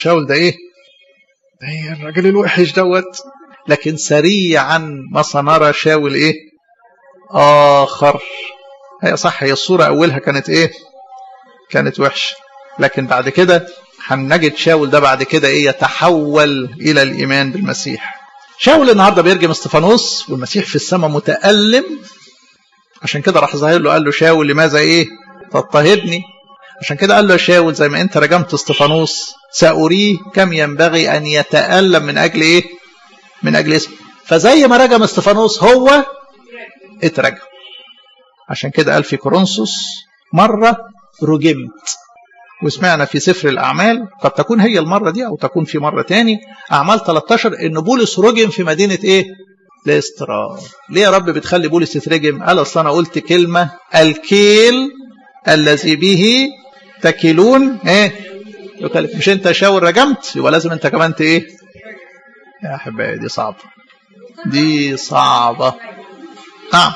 شاول ده ايه ده إيه الراجل الوحش دوت لكن سريعا ما سنرى شاول ايه اخر هي صح هي الصوره اولها كانت ايه كانت وحشه لكن بعد كده هنجد شاول ده بعد كده ايه يتحول الى الايمان بالمسيح شاول النهارده بيرجم استفانوس والمسيح في السماء متالم عشان كده راح ظاهر له قال له شاول لماذا ايه تضطهدني عشان كده قال له شاول زي ما انت رجمت استفانوس سأريه كم ينبغي ان يتألم من اجل ايه من اجل اسمه فزي ما رجم استفانوس هو اترجم عشان كده قال في كورنثوس مرة رجمت وسمعنا في سفر الأعمال قد تكون هي المرة دي أو تكون في مرة تاني أعمال 13 إن بولس رجم في مدينة إيه؟ الاسترار ليه يا رب بتخلي بولس يترجم قال أصل أنا قلت كلمة الكيل الذي به تكلون إيه؟ يكلف مش أنت شاور رجمت يبقى لازم أنت كمان إيه؟ يا أحبائي دي صعبة دي صعبة نعم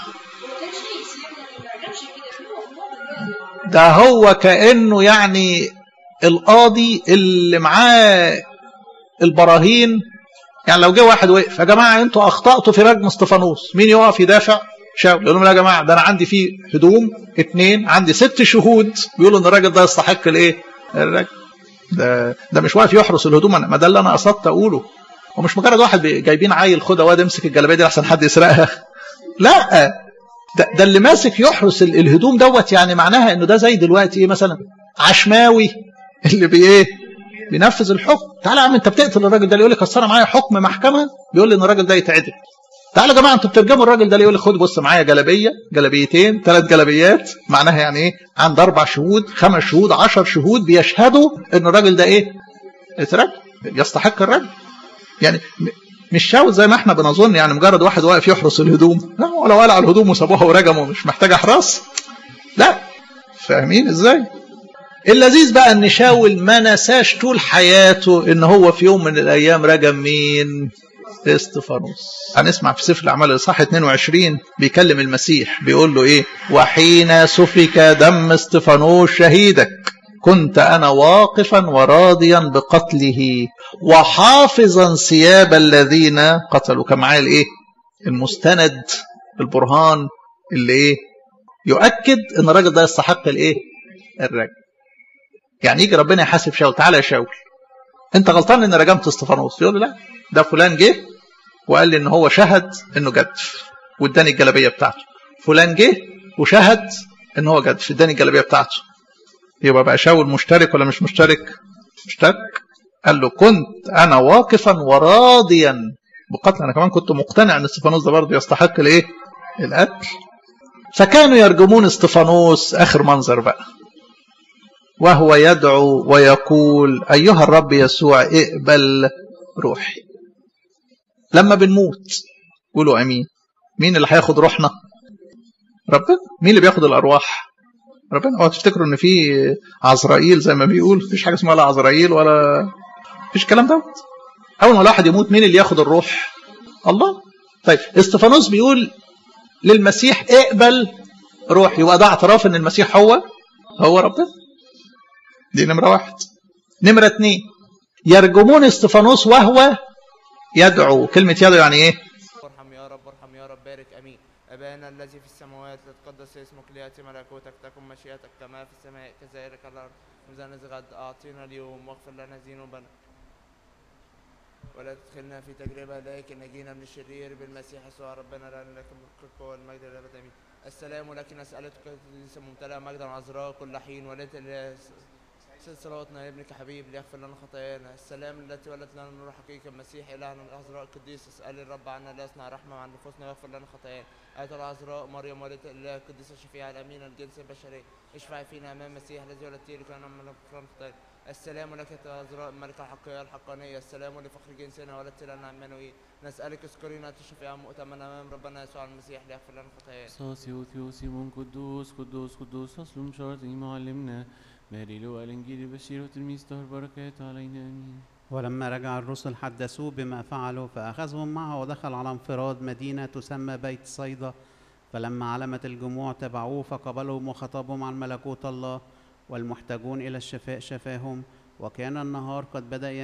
ده هو كأنه يعني القاضي اللي معاه البراهين يعني لو جه واحد وقف يا جماعة انتوا أخطأتوا في رجم استفانوس مين يقف يدافع شاول يقول لهم يا جماعة ده أنا عندي فيه هدوم اتنين عندي ست شهود بيقولوا إن الراجل ده يستحق الإيه الرجم ده ده مش واقف يحرس الهدوم أنا ما ده اللي أنا قصدت أقوله ومش مجرد واحد جايبين عيل خدها واد امسك الجلابيه دي عشان حد يسرقها لا ده, ده اللي ماسك يحرس الهدوم دوت يعني معناها انه ده زي دلوقتي ايه مثلا عشماوي اللي بي ايه بينفذ الحكم تعالى يا عم انت بتقتل الراجل ده اللي يقول لك اصل انا معايا حكم محكمه بيقول لي ان الراجل ده يتعدم تعالى يا جماعه انتوا بترجموا الراجل ده اللي يقول لك خد بص معايا جلابيه جلابيتين ثلاث جلابيات معناها يعني ايه عند اربع شهود خمس شهود عشر شهود بيشهدوا ان الراجل ده ايه اترجم يستحق الرجم يعني مش شاول زي ما احنا بنظن يعني مجرد واحد واقف يحرس الهدوم لا ولا ولع الهدوم وسابوها ورجموا مش محتاج احراس لا فاهمين ازاي اللذيذ بقى ان شاول ما نساش طول حياته ان هو في يوم من الايام رجم مين استفانوس هنسمع في سفر الاعمال الاصحاح 22 بيكلم المسيح بيقول له ايه وحين سفك دم استفانوس شهيدك كنت أنا واقفا وراضيا بقتله وحافظا ثياب الذين قتلوا كان معايا الإيه؟ المستند البرهان اللي إيه؟ يؤكد إن الراجل ده يستحق الإيه؟ الرجل. يعني يجي ربنا يحاسب شاول تعالى يا شاول أنت غلطان إن رجمت استفانوس يقول له لا ده فلان جه وقال لي إن هو شهد إنه جدف واداني الجلابية بتاعته. فلان جه وشهد إن هو جدف اداني الجلابية بتاعته. يبقى بقى شاول مشترك ولا مش مشترك مشترك قال له كنت انا واقفا وراضيا بقتل انا كمان كنت مقتنع ان استفانوس ده برضه يستحق الايه القتل فكانوا يرجمون استفانوس اخر منظر بقى وهو يدعو ويقول ايها الرب يسوع اقبل روحي لما بنموت قولوا امين مين اللي هياخد روحنا ربنا مين اللي بياخد الارواح ربنا اوعى تفتكروا ان في عزرائيل زي ما بيقول مفيش حاجه اسمها لا عزرائيل ولا مفيش الكلام دوت اول ما الواحد يموت مين اللي ياخد الروح الله طيب استفانوس بيقول للمسيح اقبل روح يبقى ده اعتراف ان المسيح هو هو ربنا دي نمره واحد نمره اتنين يرجمون استفانوس وهو يدعو كلمه يدعو يعني ايه ارحم يا رب ارحم يا رب بارك امين ابانا الذي في السماوات لتقدس اسمك لياتي ملكوتك تكن مشيئتك كما في السماء كذلك على الارض خبزنا غد اعطينا اليوم واغفر لنا ذنوبنا ولا تدخلنا في تجربة لكن نجينا من الشرير بالمسيح يسوع ربنا لأن لك الملك والقوة والمجد للأبد آمين السلام لك نسألتك كنيسة ممتلئة مجدا عذراء كل حين ولدت ست صلواتنا يا ابنك حبيب ليغفر لنا خطايانا السلام التي ولدت لنا نور حقيقة المسيح إلهنا العذراء القديس اسأل الرب عنا لا يصنع رحمة عن نفوسنا ويغفر لنا خطايانا آية العذراء مريم ولدت الله القديسة الشفيعة الأمينة الجنس البشري اشفعي فينا أمام المسيح الذي ولدتيه لكي نعمل غفران خطايانا السلام لك يا عذراء الملكة الحقيقية الحقانية السلام لفخر جنسنا ولدت لنا عمانوئيل نسألك اذكرينا تشفي مؤتمنا أمام ربنا يسوع المسيح ليغفر لنا خطايانا صاصي ثيوسيمون قدوس قدوس قدوس أصل مشارتي معلمنا ماري لو الإنجيل البشير وتلميذ طاهر بركات علينا آمين ولما رجع الرسل حدثوه بما فعلوا فأخذهم معه ودخل على انفراد مدينة تسمى بيت صيدا فلما علمت الجموع تبعوه فقبلهم وخطبهم عن ملكوت الله والمحتاجون إلى الشفاء شفاهم وكان النهار قد بدأ